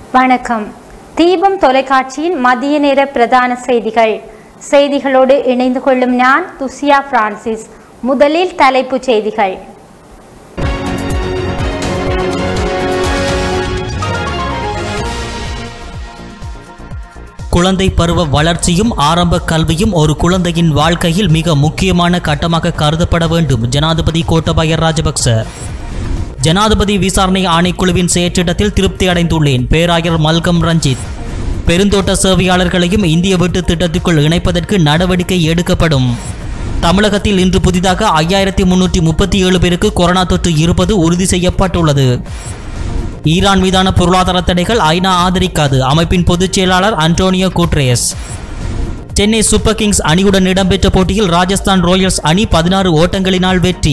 வணக்கம் தீபம் தொலைக்காட்சியின் மதிய நேர பிரதான செய்திகள் செய்திகளோடு இணைந்து கொள்ளும் நான் துசியா பிரான்சிஸ் முதலில் தலைப்புச் செய்திகள் குழந்தை பருவ வளர்ச்சியும் ஆரம்ப கல்வியும் ஒரு குழந்தையின் வாழ்க்கையில் மிக முக்கியமான கட்டமாக கருதப்பட வேண்டும் ஜனாதிபதி கோட்டபாய ராஜபக்ச ஜனாதிபதி விசாரணை ஆணைக்குழுவின் செயற்றிட்டத்தில் திருப்தி அடைந்துள்ளேன் பேராயர் மல்கம் ரஞ்சித் பெருந்தோட்ட சேவையாளர்களையும் இந்திய வீட்டு திட்டத்திற்குள் இணைப்பதற்கு நடவடிக்கை எடுக்கப்படும் தமிழகத்தில் இன்று புதிதாக ஐயாயிரத்தி முன்னூற்றி முப்பத்தி ஏழு பேருக்கு கொரோனா தொற்று இருப்பது உறுதி செய்யப்பட்டுள்ளது ஈரான் மீதான பொருளாதார தடைகள் ஐநா ஆதரிக்காது அமைப்பின் பொதுச் செயலாளர் Antonio Guterres Chennai Super Kings அணியுடன் இடம்பெற்ற போட்டியில் ராஜஸ்தான் ராயல்ஸ் அணி பதினாறு ஓட்டங்களினால் வெற்றி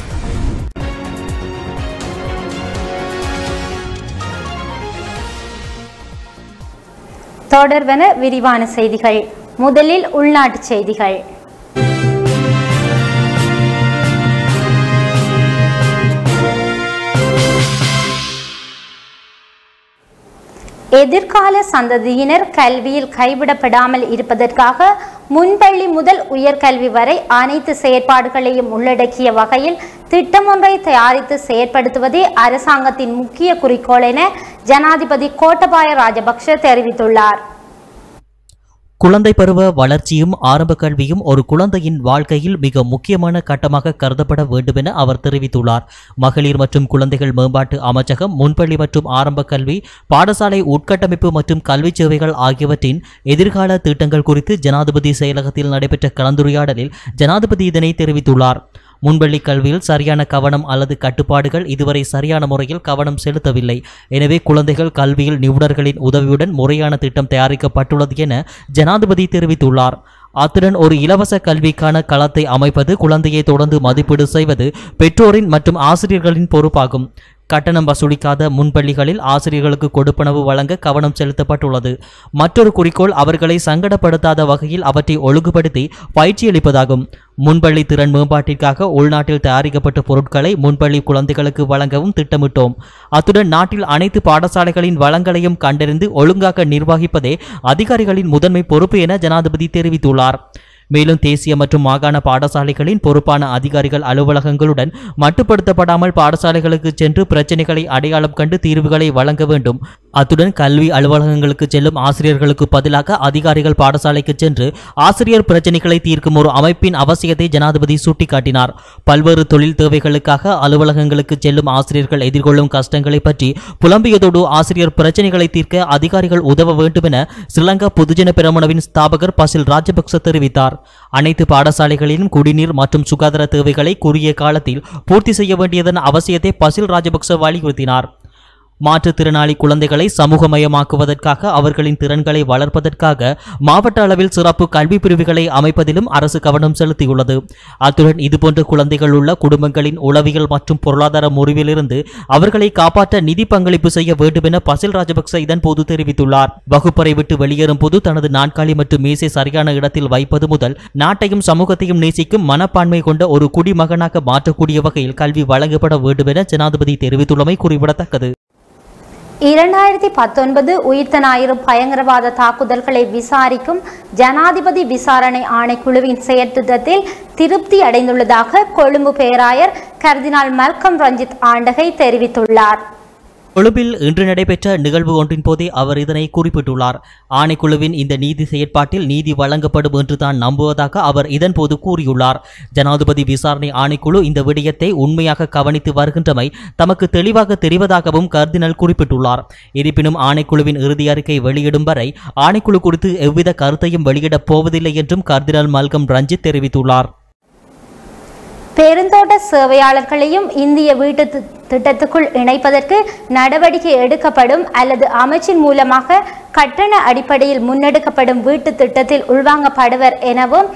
தொடர்வன விரிவான செய்திகள் முதலில் உள்நாட்டுச் செய்திகள் எதிர்கால சந்ததியினர் கல்வியில் கைவிடப்படாமல் இருப்பதற்காக முன்பள்ளி முதல் உயர்கல்வி வரை அனைத்து செயற்பாடுகளையும் உள்ளடக்கிய வகையில் திட்டம் ஒன்றை தயாரித்து செயற்படுத்துவதே அரசாங்கத்தின் முக்கிய குறிக்கோள் என ஜனாதிபதி கோட்டபாய ராஜபக்ஷ தெரிவித்துள்ளார் குழந்தை பருவ வளர்ச்சியும் ஆரம்ப கல்வியும் ஒரு குழந்தையின் வாழ்க்கையில் மிக முக்கியமான கட்டமாக கருதப்பட வேண்டும் என அவர் தெரிவித்துள்ளார் மகளிர் மற்றும் குழந்தைகள் மேம்பாட்டு அமைச்சகம் முன்பள்ளி மற்றும் ஆரம்ப கல்வி பாடசாலை உட்கட்டமைப்பு மற்றும் கல்வி சேவைகள் ஆகியவற்றின் எதிர்கால திட்டங்கள் குறித்து ஜனாதிபதி செயலகத்தில் நடைபெற்ற கலந்துரையாடலில் ஜனாதிபதி இதனை தெரிவித்துள்ளார் முன்பள்ளி கல்வியில் சரியான கவனம் அல்லது கட்டுப்பாடுகள் இதுவரை சரியான முறையில் கவனம் செலுத்தவில்லை எனவே குழந்தைகள் கல்வியில் நிபுணர்களின் உதவியுடன் முறையான திட்டம் தயாரிக்கப்பட்டுள்ளது என ஜனாதிபதி தெரிவித்துள்ளார் அத்துடன் ஒரு இலவச கல்விக்கான களத்தை அமைப்பது குழந்தையை தொடர்ந்து மதிப்பீடு செய்வது பெற்றோரின் மற்றும் ஆசிரியர்களின் பொறுப்பாகும் கட்டணம் வசூலிக்காத முன்பள்ளிகளில் ஆசிரியர்களுக்கு கொடுப்பனவு வழங்க கவனம் செலுத்தப்பட்டுள்ளது மற்றொரு குறிக்கோள் அவர்களை சங்கடப்படுத்தாத வகையில் அவற்றை ஒழுங்குபடுத்தி பயிற்சியளிப்பதாகும் முன்பள்ளி திறன் மேம்பாட்டிற்காக உள்நாட்டில் தயாரிக்கப்பட்ட பொருட்களை முன்பள்ளி குழந்தைகளுக்கு வழங்கவும் திட்டமிட்டோம் அத்துடன் நாட்டில் அனைத்து பாடசாலைகளின் வளங்களையும் கண்டறிந்து ஒழுங்காக நிர்வகிப்பதே அதிகாரிகளின் முதன்மை பொறுப்பு என ஜனாதிபதி தெரிவித்துள்ளார் மேலும் தேசிய மற்றும் மாகாண பாடசாலைகளின் பொறுப்பான அதிகாரிகள் அலுவலகங்களுடன் மட்டுப்படுத்தப்படாமல் பாடசாலைகளுக்கு சென்று பிரச்சனைகளை அடையாளம் கண்டு தீர்வுகளை வழங்க வேண்டும் அத்துடன் கல்வி அலுவலகங்களுக்கு செல்லும் ஆசிரியர்களுக்கு பதிலாக அதிகாரிகள் பாடசாலைக்கு சென்று ஆசிரியர் பிரச்சனைகளை தீர்க்கும் ஒரு அமைப்பின் அவசியத்தை ஜனாதிபதி சுட்டிக்காட்டினார் பல்வேறு தொழில் தேவைகளுக்காக அலுவலகங்களுக்கு செல்லும் ஆசிரியர்கள் எதிர்கொள்ளும் கஷ்டங்களை பற்றி புலம்பியதோடு ஆசிரியர் பிரச்சனைகளை தீர்க்க அதிகாரிகள் உதவ வேண்டும் என ஸ்ரீலங்கா பொதுஜன பெரமுனவின் ஸ்தாபகர் பசில் ராஜபக்ச தெரிவித்தார் அனைத்து பாடசாலைகளிலும் குடிநீர் மற்றும் சுகாதார தேவைகளை குறுகிய காலத்தில் பூர்த்தி செய்ய வேண்டியதன் அவசியத்தை பசில் ராஜபக்ச வலியுறுத்தினார் மாற்றுத்திறனாளி குழந்தைகளை சமூகமயமாக்குவதற்காக அவர்களின் திறன்களை வளர்ப்பதற்காக மாவட்ட அளவில் சிறப்பு கல்வி பிரிவுகளை அமைப்பதிலும் அரசு கவனம் செலுத்தியுள்ளது அத்துடன் இதுபோன்ற குழந்தைகள் உள்ள குடும்பங்களின் உளவியல் மற்றும் பொருளாதார முறிவிலிருந்து அவர்களை காப்பாற்ற நிதி பங்களிப்பு செய்ய வேண்டும் என பசில் ராஜபக்ச இதன் போது தெரிவித்துள்ளார் வகுப்பறை விட்டு வெளியேறும் போது தனது நாட்காலி மற்றும் மீசை சரியான இடத்தில் வைப்பது முதல் நாட்டையும் சமூகத்தையும் நேசிக்கும் மனப்பான்மை கொண்ட ஒரு குடிமகனாக மாற்றக்கூடிய வகையில் கல்வி வழங்கப்பட வேண்டும் என ஜனாதிபதி தெரிவித்துள்ளமை குறிப்பிடத்தக்கது இரண்டாயிரத்தி பத்தொன்பது உயிர்த்த ஞாயிறு பயங்கரவாத தாக்குதல்களை விசாரிக்கும் ஜனாதிபதி விசாரணை ஆணைக்குழுவின் செயற்திட்டத்தில் திருப்தி அடைந்துள்ளதாக கொழும்பு பேராயர் கர்தினால் மல்கம் ரஞ்சித் ஆண்டகை தெரிவித்துள்ளார் கொழும்பில் இன்று நடைபெற்ற நிகழ்வு ஒன்றின் போதே அவர் இதனை குறிப்பிட்டுள்ளார் ஆணைக்குழுவின் இந்த நீதி செயற்பாட்டில் நீதி வழங்கப்படும் என்று தான் நம்புவதாக அவர் இதன்போது கூறியுள்ளார் ஜனாதிபதி விசாரணை ஆணைக்குழு இந்த விடயத்தை உண்மையாக கவனித்து வருகின்றமை தமக்கு தெளிவாக தெரிவதாகவும் கர்தினல் குறிப்பிட்டுள்ளார் இருப்பினும் ஆணைக்குழுவின் இறுதி அறிக்கை வெளியிடும் வரை ஆணைக்குழு குறித்து எவ்வித கருத்தையும் வெளியிடப் போவதில்லை என்றும் கர்தினல் மல்கம் ரஞ்சித் தெரிவித்துள்ளார் பெருந்தோட்ட சேவையாளர்களையும் இந்திய வீட்டு தி- திட்டத்துக்குள் இணைப்பதற்கு நடவடிக்கை எடுக்கப்படும் அல்லது அமைச்சின் மூலமாக கட்டண அடிப்படையில் முன்னெடுக்கப்படும் வீட்டு திட்டத்தில் உள்வாங்கப்படுவர் எனவும்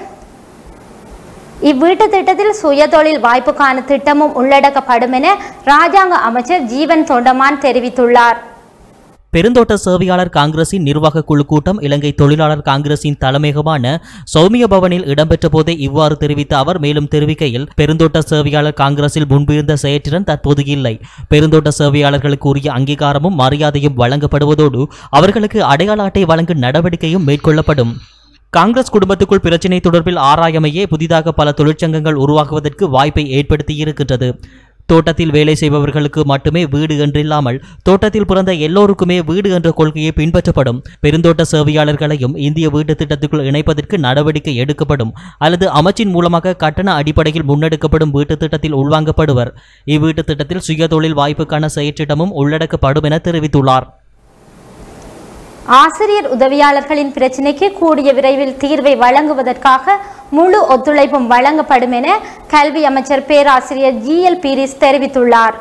இவ்வீட்டு திட்டத்தில் சுயதொழில் வாய்ப்புக்கான திட்டமும் உள்ளடக்கப்படும் என ராஜாங்க அமைச்சர் ஜீவன் தொண்டமான் தெரிவித்துள்ளார் பெருந்தோட்ட சேவையாளர் காங்கிரசின் நிர்வாக குழு கூட்டம் இலங்கை தொழிலாளர் காங்கிரசின் தலைமையகமான சௌமிய பவனில் இடம்பெற்ற போதே இவ்வாறு தெரிவித்த அவர் மேலும் தெரிவிக்கையில் பெருந்தோட்ட சேவையாளர் காங்கிரஸில் முன்பு இருந்த செயற்றிறன் தற்போது இல்லை பெருந்தோட்ட சேவையாளர்களுக்கு உரிய அங்கீகாரமும் மரியாதையும் வழங்கப்படுவதோடு அவர்களுக்கு அடையாள அட்டை வழங்கும் நடவடிக்கையும் மேற்கொள்ளப்படும் காங்கிரஸ் குடும்பத்துக்குள் பிரச்சினை தொடர்பில் ஆராயமையே புதிதாக பல தொழிற்சங்கங்கள் உருவாகுவதற்கு வாய்ப்பை ஏற்படுத்தியிருக்கின்றது தோட்டத்தில் வேலை செய்பவர்களுக்கு மட்டுமே வீடு என்றில்லாமல் தோட்டத்தில் பிறந்த எல்லோருக்குமே வீடு என்ற கொள்கையை பின்பற்றப்படும் பெருந்தோட்ட சேவையாளர்களையும் இந்திய வீட்டு திட்டத்துக்குள் இணைப்பதற்கு நடவடிக்கை எடுக்கப்படும் அல்லது அமைச்சின் மூலமாக கட்டண அடிப்படையில் முன்னெடுக்கப்படும் வீட்டு திட்டத்தில் உள்வாங்கப்படுவர் இவ்வீட்டு திட்டத்தில் சுயதொழில் வாய்ப்புக்கான செயற்றிட்டமும் உள்ளடக்கப்படும் என தெரிவித்துள்ளார் ஆசிரியர் உதவியாளர்களின் பிரச்சினைக்கு கூடிய விரைவில் தீர்வை வழங்குவதற்காக முழு ஒத்துழைப்பும் வழங்கப்படும் என கல்வி அமைச்சர் பேராசிரியர் ஜி எல் பீரிஸ் தெரிவித்துள்ளார்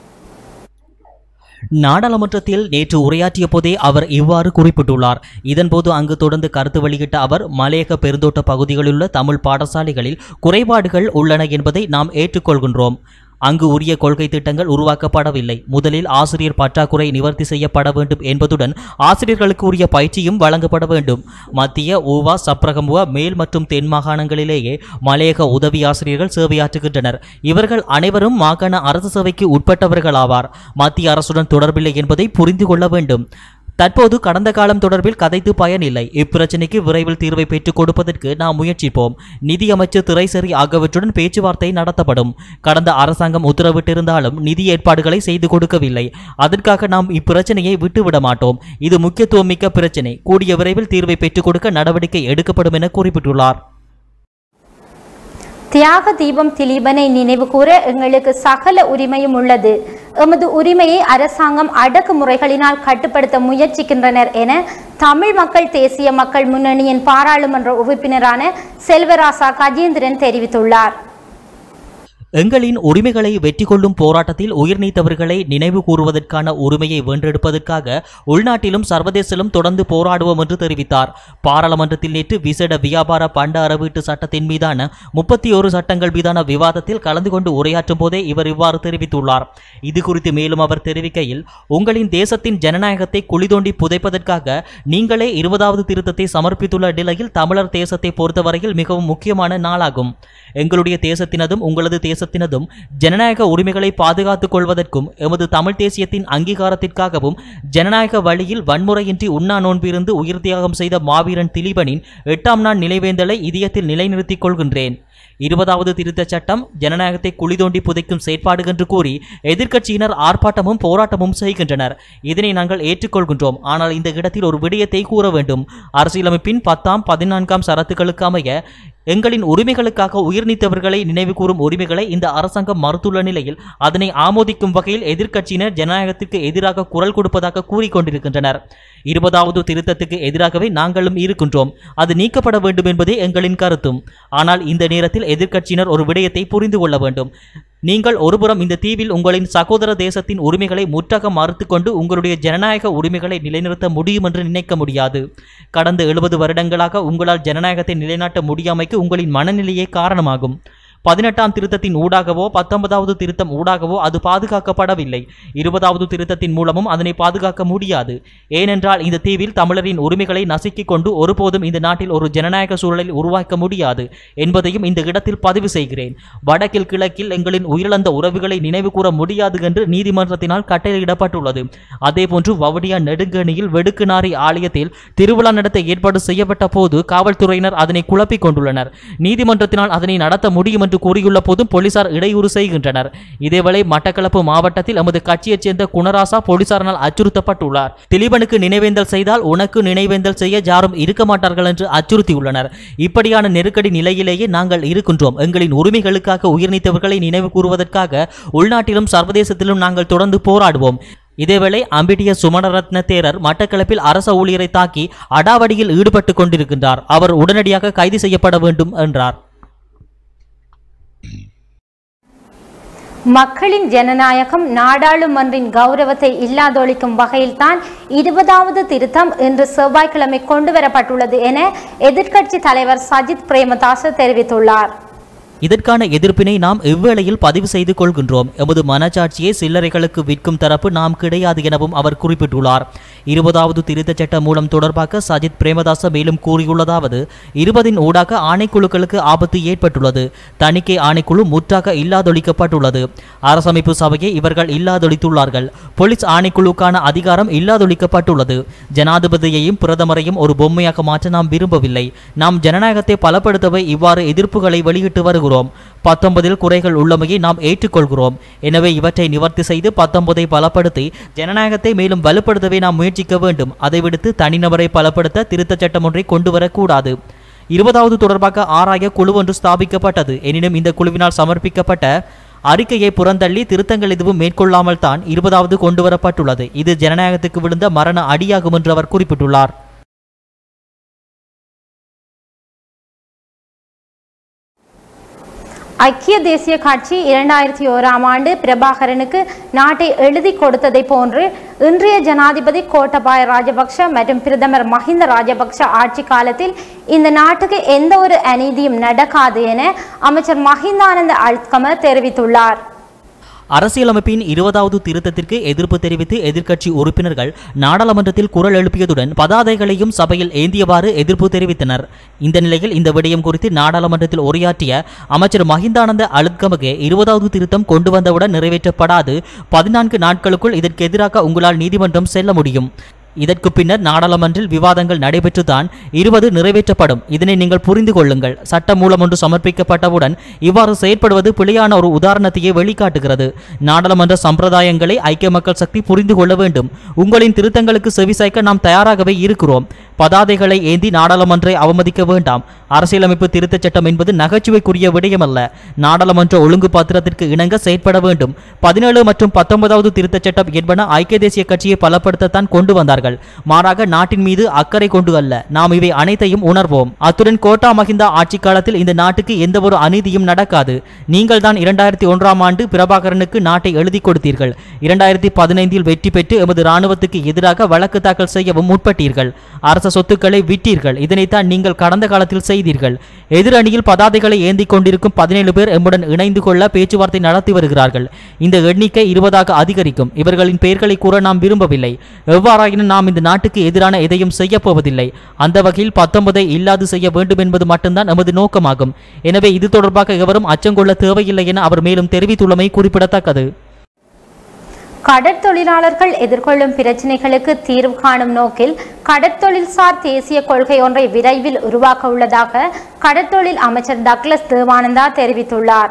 நாடாளுமன்றத்தில் நேற்று உரையாற்றிய போதே அவர் இவ்வாறு குறிப்பிட்டுள்ளார் இதன்போது அங்கு தொடர்ந்து கருத்து வெளியிட்ட அவர் மலையக பெருந்தோட்ட பகுதிகளிலுள்ள தமிழ் பாடசாலைகளில் குறைபாடுகள் உள்ளன என்பதை நாம் ஏற்றுக்கொள்கின்றோம் அங்கு உரிய கொள்கை திட்டங்கள் உருவாக்கப்படவில்லை முதலில் ஆசிரியர் பற்றாக்குறை நிவர்த்தி செய்யப்பட வேண்டும் என்பதுடன் ஆசிரியர்களுக்கு உரிய பயிற்சியும் வழங்கப்பட வேண்டும் மத்திய ஊவா சப்ரகமுவா மேல் மற்றும் தென் மாகாணங்களிலேயே மலையக உதவி ஆசிரியர்கள் சேவையாற்றுகின்றனர் இவர்கள் அனைவரும் மாகாண அரசு சேவைக்கு உட்பட்டவர்களாவார் மத்திய அரசுடன் தொடர்பில்லை என்பதை புரிந்து கொள்ள வேண்டும் தற்போது கடந்த காலம் தொடர்பில் கதைத்து பயனில்லை இப்பிரச்சினைக்கு விரைவில் தீர்வை பெற்றுக் கொடுப்பதற்கு நாம் முயற்சிப்போம் நிதியமைச்சர் திரைசரி ஆகியவற்றுடன் பேச்சுவார்த்தை நடத்தப்படும் கடந்த அரசாங்கம் உத்தரவிட்டிருந்தாலும் நிதி ஏற்பாடுகளை செய்து கொடுக்கவில்லை அதற்காக நாம் இப்பிரச்சனையை விட்டுவிட மாட்டோம் இது முக்கியத்துவம் மிக்க பிரச்சினை கூடிய விரைவில் தீர்வை பெற்றுக் கொடுக்க நடவடிக்கை எடுக்கப்படும் என குறிப்பிட்டுள்ளார் தியாக தீபம் திலீபனை நினைவு கூற எங்களுக்கு சகல உரிமையும் உள்ளது எமது உரிமையை அரசாங்கம் அடக்குமுறைகளினால் கட்டுப்படுத்த முயற்சிக்கின்றனர் என தமிழ் மக்கள் தேசிய மக்கள் முன்னணியின் பாராளுமன்ற உறுப்பினரான செல்வராசா கஜேந்திரன் தெரிவித்துள்ளார் எங்களின் உரிமைகளை வெற்றி கொள்ளும் போராட்டத்தில் உயிர் நீத்தவர்களை நினைவு கூறுவதற்கான உரிமையை வென்றெடுப்பதற்காக உள்நாட்டிலும் சர்வதேசிலும் தொடர்ந்து போராடுவோம் என்று தெரிவித்தார் பாராளுமன்றத்தில் நேற்று விசேட வியாபார பண்ட அறவீட்டு சட்டத்தின் மீதான முப்பத்தி ஒரு சட்டங்கள் மீதான விவாதத்தில் கலந்து கொண்டு உரையாற்றும் போதே இவர் இவ்வாறு தெரிவித்துள்ளார் இது குறித்து மேலும் அவர் தெரிவிக்கையில் உங்களின் தேசத்தின் ஜனநாயகத்தை குழி தோண்டி புதைப்பதற்காக நீங்களே இருபதாவது திருத்தத்தை சமர்ப்பித்துள்ள நிலையில் தமிழர் தேசத்தை பொறுத்தவரையில் மிகவும் முக்கியமான நாளாகும் எங்களுடைய தேசத்தினதும் உங்களது தேசத்தினதும் ஜனநாயக உரிமைகளை பாதுகாத்துக் கொள்வதற்கும் எமது தமிழ் தேசியத்தின் அங்கீகாரத்திற்காகவும் ஜனநாயக வழியில் வன்முறையின்றி உண்ணா நோன்பிருந்து உயிர் தியாகம் செய்த மாவீரன் திலீபனின் எட்டாம் நாள் நினைவேந்தலை இதயத்தில் நிலைநிறுத்திக் கொள்கின்றேன் இருபதாவது திருத்தச் சட்டம் ஜனநாயகத்தை குழி தோண்டி புதைக்கும் செயற்பாடு என்று கூறி எதிர்க்கட்சியினர் ஆர்ப்பாட்டமும் போராட்டமும் செய்கின்றனர் இதனை நாங்கள் ஏற்றுக்கொள்கின்றோம் ஆனால் இந்த இடத்தில் ஒரு விடயத்தை கூற வேண்டும் அரசியலமைப்பின் பத்தாம் பதினான்காம் சரத்துக்களுக்கு அமைய எங்களின் உரிமைகளுக்காக உயிர் நீத்தவர்களை நினைவு கூறும் உரிமைகளை இந்த அரசாங்கம் மறுத்துள்ள நிலையில் அதனை ஆமோதிக்கும் வகையில் எதிர்க்கட்சியினர் ஜனநாயகத்திற்கு எதிராக குரல் கொடுப்பதாக கூறிக்கொண்டிருக்கின்றனர் இருபதாவது திருத்தத்துக்கு எதிராகவே நாங்களும் இருக்கின்றோம் அது நீக்கப்பட வேண்டும் என்பதே எங்களின் கருத்தும் ஆனால் இந்த நேரத்தில் எதிர்க்கட்சியினர் ஒரு விடயத்தை புரிந்து கொள்ள வேண்டும் நீங்கள் ஒருபுறம் இந்த தீவில் உங்களின் சகோதர தேசத்தின் உரிமைகளை முற்றாக மறுத்துக்கொண்டு உங்களுடைய ஜனநாயக உரிமைகளை நிலைநிறுத்த முடியும் என்று நினைக்க முடியாது கடந்த எழுபது வருடங்களாக உங்களால் ஜனநாயகத்தை நிலைநாட்ட முடியாமைக்கு உங்களின் மனநிலையே காரணமாகும் பதினெட்டாம் திருத்தத்தின் ஊடாகவோ பத்தொன்பதாவது திருத்தம் ஊடாகவோ அது பாதுகாக்கப்படவில்லை இருபதாவது திருத்தத்தின் மூலமும் அதனை பாதுகாக்க முடியாது ஏனென்றால் இந்த தீவில் தமிழரின் உரிமைகளை நசுக்கிக் கொண்டு ஒருபோதும் இந்த நாட்டில் ஒரு ஜனநாயக சூழலை உருவாக்க முடியாது என்பதையும் இந்த இடத்தில் பதிவு செய்கிறேன் வடக்கில் கிழக்கில் எங்களின் உயிரிழந்த உறவுகளை நினைவு கூற முடியாது என்று நீதிமன்றத்தினால் கட்டளையிடப்பட்டுள்ளது அதேபோன்று வவுனியா நெடுங்கணியில் வெடுக்குநாரி ஆலயத்தில் திருவிழா நடத்த ஏற்பாடு செய்யப்பட்ட போது காவல்துறையினர் அதனை குழப்பிக் கொண்டுள்ளனர் நீதிமன்றத்தினால் அதனை நடத்த முடியும் என்று கூறியுள்ள போதும் போலீசார் இடையூறு செய்கின்றனர் இதேவேளை மட்டக்களப்பு மாவட்டத்தில் எமது கட்சியைச் சேர்ந்த குணராசா போலீசாரினால் அச்சுறுத்தப்பட்டுள்ளார் திலீபனுக்கு நினைவேந்தல் செய்தால் உனக்கு நினைவேந்தல் செய்ய யாரும் இருக்க மாட்டார்கள் என்று அச்சுறுத்தியுள்ளனர் இப்படியான நெருக்கடி நிலையிலேயே நாங்கள் இருக்கின்றோம் எங்களின் உரிமைகளுக்காக உயிர் நீத்தவர்களை நினைவு கூறுவதற்காக உள்நாட்டிலும் சர்வதேசத்திலும் நாங்கள் தொடர்ந்து போராடுவோம் இதேவேளை அம்பிட்டிய சுமணரத்ன தேரர் மட்டக்களப்பில் அரச ஊழியரை தாக்கி அடாவடியில் ஈடுபட்டு கொண்டிருக்கின்றார் அவர் உடனடியாக கைது செய்யப்பட வேண்டும் என்றார் மக்களின் ஜனநாயகம் நாடாளுமன்றின் கௌரவத்தை இல்லாதொழிக்கும் வகையில்தான் இருபதாவது திருத்தம் இன்று செவ்வாய்க்கிழமை கொண்டுவரப்பட்டுள்ளது என எதிர்க்கட்சி தலைவர் சஜித் பிரேமதாச தெரிவித்துள்ளார் இதற்கான எதிர்ப்பினை நாம் இவ்வேளையில் பதிவு செய்து கொள்கின்றோம் எமது மனச்சாட்சியை சில்லறைகளுக்கு விற்கும் தரப்பு நாம் கிடையாது எனவும் அவர் குறிப்பிட்டுள்ளார் இருபதாவது திருத்தச் சட்டம் மூலம் தொடர்பாக சஜித் பிரேமதாச மேலும் கூறியுள்ளதாவது இருபதின் ஊடாக ஆணைக்குழுக்களுக்கு ஆபத்து ஏற்பட்டுள்ளது தணிக்கை ஆணைக்குழு முற்றாக இல்லாதொழிக்கப்பட்டுள்ளது அரசமைப்பு சபையை இவர்கள் இல்லாதொழித்துள்ளார்கள் போலீஸ் ஆணைக்குழுக்கான அதிகாரம் இல்லாதொழிக்கப்பட்டுள்ளது ஜனாதிபதியையும் பிரதமரையும் ஒரு பொம்மையாக மாற்ற நாம் விரும்பவில்லை நாம் ஜனநாயகத்தை பலப்படுத்தவே இவ்வாறு எதிர்ப்புகளை வெளியிட்டு வருகிறோம் பத்தொன்பதில் குறைகள் உள்ளமையை நாம் ஏற்றுக்கொள்கிறோம் எனவே இவற்றை நிவர்த்தி செய்து பத்தொன்பதை பலப்படுத்தி ஜனநாயகத்தை மேலும் வலுப்படுத்தவே நாம் முயற்சிக்க வேண்டும் அதை விடுத்து தனிநபரை பலப்படுத்த திருத்தச் சட்டம் ஒன்றை கொண்டு வரக்கூடாது இருபதாவது தொடர்பாக ஆராய குழு ஒன்று ஸ்தாபிக்கப்பட்டது எனினும் இந்த குழுவினால் சமர்ப்பிக்கப்பட்ட அறிக்கையை புறந்தள்ளி திருத்தங்கள் எதுவும் மேற்கொள்ளாமல் தான் இருபதாவது கொண்டுவரப்பட்டுள்ளது இது ஜனநாயகத்துக்கு விழுந்த மரண அடியாகும் என்று அவர் குறிப்பிட்டுள்ளார் ஐக்கிய தேசிய கட்சி இரண்டாயிரத்தி ஓராம் ஆண்டு பிரபாகரனுக்கு நாட்டை எழுதி கொடுத்ததை போன்று இன்றைய ஜனாதிபதி கோட்டபாய ராஜபக்ஷ மற்றும் பிரதமர் மஹிந்த ராஜபக்ஷ ஆட்சி காலத்தில் இந்த நாட்டுக்கு எந்த ஒரு அநீதியும் நடக்காது என அமைச்சர் மஹிந்தானந்த அல்கம தெரிவித்துள்ளார் அரசியலமைப்பின் இருபதாவது திருத்தத்திற்கு எதிர்ப்பு தெரிவித்து எதிர்க்கட்சி உறுப்பினர்கள் நாடாளுமன்றத்தில் குரல் எழுப்பியதுடன் பதாதைகளையும் சபையில் ஏந்தியவாறு எதிர்ப்பு தெரிவித்தனர் இந்த நிலையில் இந்த விடயம் குறித்து நாடாளுமன்றத்தில் உரையாற்றிய அமைச்சர் மஹிந்தானந்த அலுத்கமகே இருபதாவது திருத்தம் கொண்டு வந்தவுடன் நிறைவேற்றப்படாது பதினான்கு நாட்களுக்குள் இதற்கு எதிராக உங்களால் நீதிமன்றம் செல்ல முடியும் இதற்கு பின்னர் நாடாளுமன்றில் விவாதங்கள் நடைபெற்றுதான் இருபது நிறைவேற்றப்படும் இதனை நீங்கள் புரிந்து கொள்ளுங்கள் சட்ட மூலம் ஒன்று சமர்ப்பிக்கப்பட்டவுடன் இவ்வாறு செயற்படுவது பிழையான ஒரு உதாரணத்தையே வெளிக்காட்டுகிறது நாடாளுமன்ற சம்பிரதாயங்களை ஐக்கிய மக்கள் சக்தி புரிந்து கொள்ள வேண்டும் உங்களின் திருத்தங்களுக்கு செவிசாய்க்க நாம் தயாராகவே இருக்கிறோம் பதாதைகளை ஏந்தி நாடாளுமன்றை அவமதிக்க வேண்டாம் அரசியலமைப்பு திருத்தச் சட்டம் என்பது நகைச்சுவைக்குரிய விடயமல்ல நாடாளுமன்ற ஒழுங்கு பத்திரத்திற்கு இணங்க செயற்பட வேண்டும் பதினேழு மற்றும் பத்தொன்பதாவது திருத்தச் சட்டம் என்பன ஐக்கிய தேசிய கட்சியை பலப்படுத்தத்தான் கொண்டு வந்தார்கள் மாறாக நாட்டின் மீது அக்கறை கொண்டு அல்ல நாம் இவை அனைத்தையும் உணர்வோம் அத்துடன் கோட்டா மஹிந்தா ஆட்சி காலத்தில் இந்த நாட்டுக்கு எந்த ஒரு அநீதியும் நடக்காது நீங்கள் தான் இரண்டாயிரத்தி ஒன்றாம் ஆண்டு பிரபாகரனுக்கு நாட்டை எழுதி கொடுத்தீர்கள் இரண்டாயிரத்தி பதினைந்தில் வெற்றி பெற்று எமது இராணுவத்துக்கு எதிராக வழக்கு தாக்கல் செய்யவும் முற்பட்டீர்கள் அரச சொத்துக்களை விற்றீர்கள் இதனைத்தான் நீங்கள் கடந்த காலத்தில் செய்தீர்கள் எதிரணியில் பதாதைகளை ஏந்திக் கொண்டிருக்கும் பதினேழு பேர் எம்முடன் இணைந்து கொள்ள பேச்சுவார்த்தை நடத்தி வருகிறார்கள் இந்த எண்ணிக்கை இருபதாக அதிகரிக்கும் இவர்களின் பெயர்களை கூற நாம் விரும்பவில்லை எவ்வாறாயினும் நாம் இந்த நாட்டுக்கு எதிரான எதையும் செய்யப் போவதில்லை அந்த வகையில் பத்தொன்பதை இல்லாது செய்ய வேண்டும் என்பது மட்டும்தான் நமது நோக்கமாகும் எனவே இது தொடர்பாக எவரும் அச்சங்கொள்ள தேவையில்லை என அவர் மேலும் தெரிவித்துள்ளமை குறிப்பிடத்தக்கது கடற்தொழிலாளர்கள் எதிர்கொள்ளும் பிரச்சினைகளுக்கு தீர்வு காணும் நோக்கில் கடற்தொழில்சார் தேசிய கொள்கை ஒன்றை விரைவில் உருவாக்க உள்ளதாக கடற்தொழில் அமைச்சர் டக்ளஸ் தேவானந்தா தெரிவித்துள்ளார்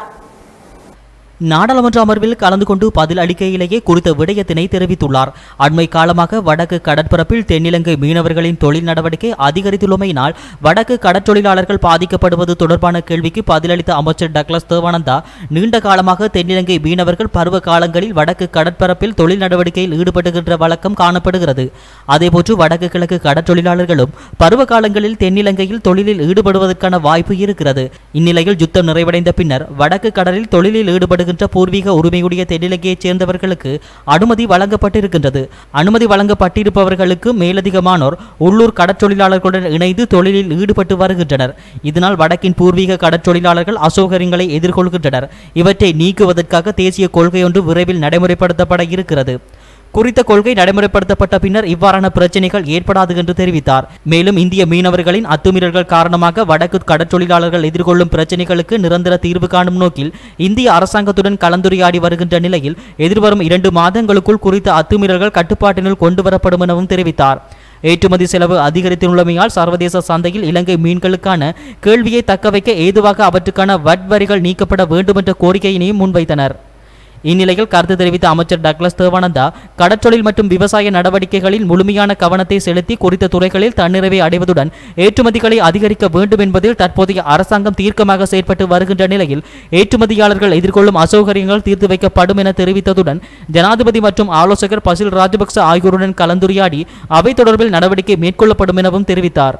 நாடாளுமன்ற அமர்வில் கலந்து கொண்டு பதில் அளிக்கையிலேயே குறித்த விடயத்தினை தெரிவித்துள்ளார் அண்மை காலமாக வடக்கு கடற்பரப்பில் தென்னிலங்கை மீனவர்களின் தொழில் நடவடிக்கை அதிகரித்துள்ளமையினால் வடக்கு கடற்றொழிலாளர்கள் பாதிக்கப்படுவது தொடர்பான கேள்விக்கு பதிலளித்த அமைச்சர் டக்ளஸ் தேவானந்தா நீண்ட காலமாக தென்னிலங்கை மீனவர்கள் பருவ காலங்களில் வடக்கு கடற்பரப்பில் தொழில் நடவடிக்கையில் ஈடுபடுகின்ற வழக்கம் காணப்படுகிறது அதேபோன்று வடக்கு கிழக்கு கடற்றொழிலாளர்களும் பருவ காலங்களில் தென்னிலங்கையில் தொழிலில் ஈடுபடுவதற்கான வாய்ப்பு இருக்கிறது இந்நிலையில் யுத்தம் நிறைவடைந்த பின்னர் வடக்கு கடலில் தொழிலில் ஈடுபடுகின்ற பூர்வீக உரிமையுடைய தென்னிலங்கையைச் சேர்ந்தவர்களுக்கு அனுமதி வழங்கப்பட்டிருக்கின்றது அனுமதி வழங்கப்பட்டிருப்பவர்களுக்கு மேலதிகமானோர் உள்ளூர் கடற்றொழிலாளர்களுடன் இணைந்து தொழிலில் ஈடுபட்டு வருகின்றனர் இதனால் வடக்கின் பூர்வீக கடற்றொழிலாளர்கள் அசௌகரியங்களை எதிர்கொள்கின்றனர் இவற்றை நீக்குவதற்காக தேசிய கொள்கையொன்று விரைவில் நடைமுறைப்படுத்தப்பட இருக்கிறது குறித்த கொள்கை நடைமுறைப்படுத்தப்பட்ட பின்னர் இவ்வாறான பிரச்சனைகள் ஏற்படாது என்று தெரிவித்தார் மேலும் இந்திய மீனவர்களின் அத்துமீறல்கள் காரணமாக வடக்கு கடற்றொழிலாளர்கள் எதிர்கொள்ளும் பிரச்சனைகளுக்கு நிரந்தர தீர்வு காணும் நோக்கில் இந்திய அரசாங்கத்துடன் கலந்துரையாடி வருகின்ற நிலையில் எதிர்வரும் இரண்டு மாதங்களுக்குள் குறித்த அத்துமீறல்கள் கட்டுப்பாட்டினுள் கொண்டுவரப்படும் எனவும் தெரிவித்தார் ஏற்றுமதி செலவு அதிகரித்துள்ளமையால் சர்வதேச சந்தையில் இலங்கை மீன்களுக்கான கேள்வியை தக்கவைக்க ஏதுவாக அவற்றுக்கான வட் வரிகள் நீக்கப்பட வேண்டும் என்ற கோரிக்கையினையும் முன்வைத்தனர் இந்நிலையில் கருத்து தெரிவித்த அமைச்சர் டக்ளஸ் தேவானந்தா கடற்றொழில் மற்றும் விவசாய நடவடிக்கைகளில் முழுமையான கவனத்தை செலுத்தி குறித்த துறைகளில் தன்னிறைவை அடைவதுடன் ஏற்றுமதிகளை அதிகரிக்க வேண்டும் என்பதில் தற்போதைய அரசாங்கம் தீர்க்கமாக செயற்பட்டு வருகின்ற நிலையில் ஏற்றுமதியாளர்கள் எதிர்கொள்ளும் அசௌகரியங்கள் தீர்த்து வைக்கப்படும் என தெரிவித்ததுடன் ஜனாதிபதி மற்றும் ஆலோசகர் பசில் ராஜபக்ச ஆகியோருடன் கலந்துரையாடி அவை தொடர்பில் நடவடிக்கை மேற்கொள்ளப்படும் எனவும் தெரிவித்தார்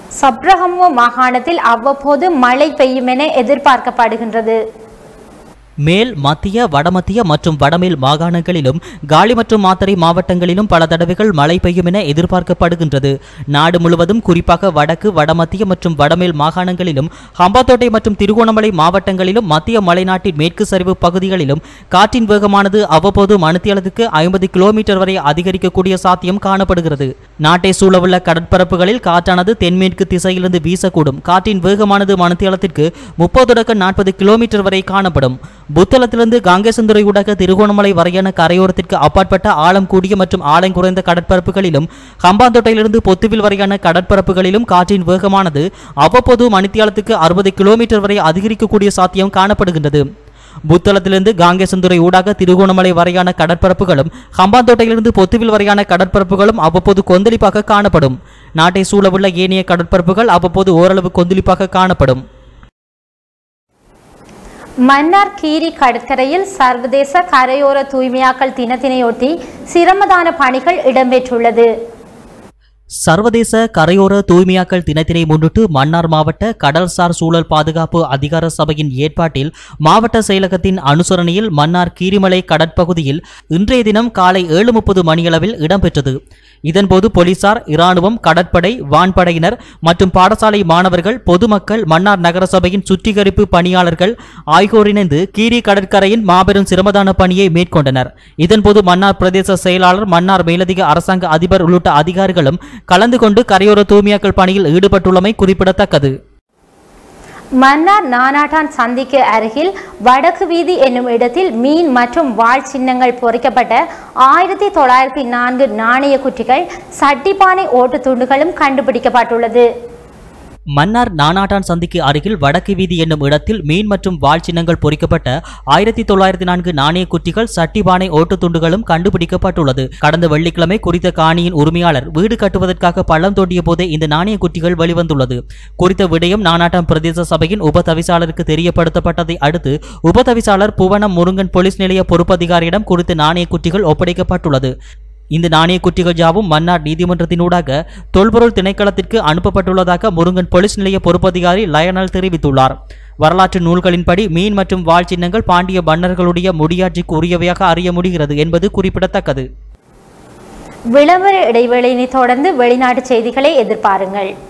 சப்ரஹமுவ மாகாணத்தில் அவ்வப்போது மழை பெய்யும் என எதிர்பார்க்கப்படுகின்றது மேல் மத்திய வடமத்திய மற்றும் வடமேல் மாகாணங்களிலும் காலி மற்றும் மாத்தறை மாவட்டங்களிலும் பல தடவைகள் மழை பெய்யும் என எதிர்பார்க்கப்படுகின்றது நாடு முழுவதும் குறிப்பாக வடக்கு வடமத்திய மற்றும் வடமேல் மாகாணங்களிலும் ஹம்பாத்தோட்டை மற்றும் திருகோணமலை மாவட்டங்களிலும் மத்திய மலைநாட்டின் மேற்கு சரிவு பகுதிகளிலும் காற்றின் வேகமானது அவ்வப்போது மணித்தியாலத்துக்கு ஐம்பது கிலோமீட்டர் வரை அதிகரிக்கக்கூடிய சாத்தியம் காணப்படுகிறது நாட்டை சூழவுள்ள கடற்பரப்புகளில் காற்றானது தென்மேற்கு திசையிலிருந்து வீசக்கூடும் காற்றின் வேகமானது மணித்தியாலத்திற்கு முப்பது தொடக்க நாற்பது கிலோமீட்டர் வரை காணப்படும் புத்தளத்திலிருந்து காங்கேசந்துறை ஊடாக திருகோணமலை வரையான கரையோரத்திற்கு அப்பாற்பட்ட ஆழம் கூடிய மற்றும் ஆழம் குறைந்த கடற்பரப்புகளிலும் ஹம்பாந்தோட்டையிலிருந்து பொத்துவில் வரையான கடற்பரப்புகளிலும் காற்றின் வேகமானது அவ்வப்போது மணித்தியாலத்துக்கு அறுபது கிலோமீட்டர் வரை அதிகரிக்கக்கூடிய சாத்தியம் காணப்படுகின்றது புத்தளத்திலிருந்து காங்கேசந்துறை ஊடாக திருகோணமலை வரையான கடற்பரப்புகளும் ஹம்பாந்தோட்டையிலிருந்து பொத்துவில் வரையான கடற்பரப்புகளும் அவ்வப்போது கொந்தளிப்பாக காணப்படும் நாட்டை சூழவுள்ள ஏனைய கடற்பரப்புகள் அவ்வப்போது ஓரளவு கொந்தளிப்பாக காணப்படும் மன்னார் கீரி கடற்கரையில் சர்வதேச கரையோர தூய்மையாக்கல் தினத்தினையொட்டி சிரமதான பணிகள் இடம்பெற்றுள்ளது சர்வதேச கரையோர தூய்மையாக்கல் தினத்தினை முன்னிட்டு மன்னார் மாவட்ட கடல்சார் சூழல் பாதுகாப்பு அதிகார சபையின் ஏற்பாட்டில் மாவட்ட செயலகத்தின் அனுசரணையில் மன்னார் கீரிமலை கடற்பகுதியில் இன்றைய தினம் காலை ஏழு முப்பது மணியளவில் இடம்பெற்றது இதன்போது போலீசார் இராணுவம் கடற்படை வான்படையினர் மற்றும் பாடசாலை மாணவர்கள் பொதுமக்கள் மன்னார் நகரசபையின் சுத்திகரிப்பு பணியாளர்கள் ஆகியோர் இணைந்து கீரி கடற்கரையின் மாபெரும் சிரமதான பணியை மேற்கொண்டனர் இதன்போது மன்னார் பிரதேச செயலாளர் மன்னார் மேலதிக அரசாங்க அதிபர் உள்ளிட்ட அதிகாரிகளும் கலந்து கொண்டு கரையோர தூய்மையாக்கல் பணியில் ஈடுபட்டுள்ளமை குறிப்பிடத்தக்கது மன்னார் நானாட்டான் சந்திக்கு அருகில் வடக்கு வீதி என்னும் இடத்தில் மீன் மற்றும் வாள் சின்னங்கள் பொறிக்கப்பட்ட ஆயிரத்தி தொள்ளாயிரத்தி நான்கு நாணய குட்டிகள் சட்டிப்பானை ஓட்டு துண்டுகளும் கண்டுபிடிக்கப்பட்டுள்ளது மன்னார் நானாட்டான் சந்திக்கு அருகில் வடக்கு வீதி என்னும் இடத்தில் மீன் மற்றும் வாள் சின்னங்கள் பொறிக்கப்பட்ட ஆயிரத்தி தொள்ளாயிரத்தி நான்கு நாணய குட்டிகள் சட்டிபானை ஓட்டு துண்டுகளும் கண்டுபிடிக்கப்பட்டுள்ளது கடந்த வெள்ளிக்கிழமை குறித்த காணியின் உரிமையாளர் வீடு கட்டுவதற்காக பள்ளம் தோண்டிய போதே இந்த நாணய குட்டிகள் வெளிவந்துள்ளது குறித்த விடயம் நானாட்டான் பிரதேச சபையின் உப தவிசாளருக்கு தெரியப்படுத்தப்பட்டதை அடுத்து உப தவிசாளர் புவனம் முருங்கன் போலீஸ் நிலைய பொறுப்பதிகாரியிடம் குறித்த நாணய குட்டிகள் ஒப்படைக்கப்பட்டுள்ளது இந்த நாணய குட்டிகள் யாவும் மன்னார் நீதிமன்றத்தினூடாக தொல்பொருள் திணைக்களத்திற்கு அனுப்பப்பட்டுள்ளதாக முருங்கன் போலீஸ் நிலைய பொறுப்பதிகாரி லயனல் தெரிவித்துள்ளார் வரலாற்று நூல்களின்படி மீன் மற்றும் வாள் சின்னங்கள் பாண்டிய மன்னர்களுடைய முடியாட்சிக்கு உரியவையாக அறிய முடிகிறது என்பது குறிப்பிடத்தக்கது விளம்பர இடைவேளையினை தொடர்ந்து வெளிநாட்டு செய்திகளை எதிர்பாருங்கள்